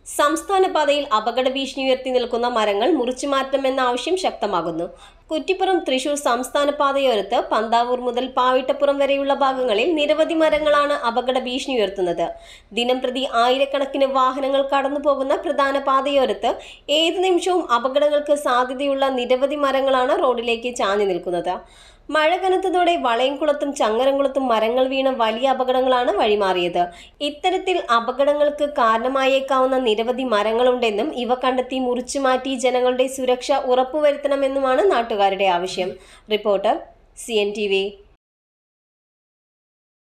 സംസ്ഥാന പാതയിൽ അപകട ഭീഷണി ഉയർത്തി നിൽക്കുന്ന മരങ്ങൾ മുറിച്ചു മാറ്റണമെന്ന ആവശ്യം ശക്തമാകുന്നു കുറ്റിപ്പുറം തൃശൂർ സംസ്ഥാന പാതയോരത്ത് പന്താവൂർ മുതൽ പാവിട്ടപ്പുറം വരെയുള്ള ഭാഗങ്ങളിൽ നിരവധി മരങ്ങളാണ് അപകട ഭീഷണി ഉയർത്തുന്നത് ദിനം പ്രതി ആയിരക്കണക്കിന് വാഹനങ്ങൾ കടന്നു പോകുന്ന പ്രധാന പാതയോരത്ത് ഏത് നിമിഷവും അപകടങ്ങൾക്ക് സാധ്യതയുള്ള നിരവധി മരങ്ങളാണ് റോഡിലേക്ക് ചാഞ്ഞു നിൽക്കുന്നത് മഴ കനത്തതോടെ വളയംകുളത്തും ചങ്ങരംകുളത്തും മരങ്ങൾ വീണ വലിയ അപകടങ്ങളാണ് വഴിമാറിയത് ഇത്തരത്തിൽ അപകടങ്ങൾക്ക് കാരണമായേക്കാവുന്ന നിരവധി മരങ്ങളുണ്ടെന്നും ഇവ കണ്ടെത്തി മുറിച്ചു മാറ്റി ജനങ്ങളുടെ സുരക്ഷ ഉറപ്പുവരുത്തണമെന്നുമാണ് നാട്ടുകാരുടെ ആവശ്യം reporter C N T V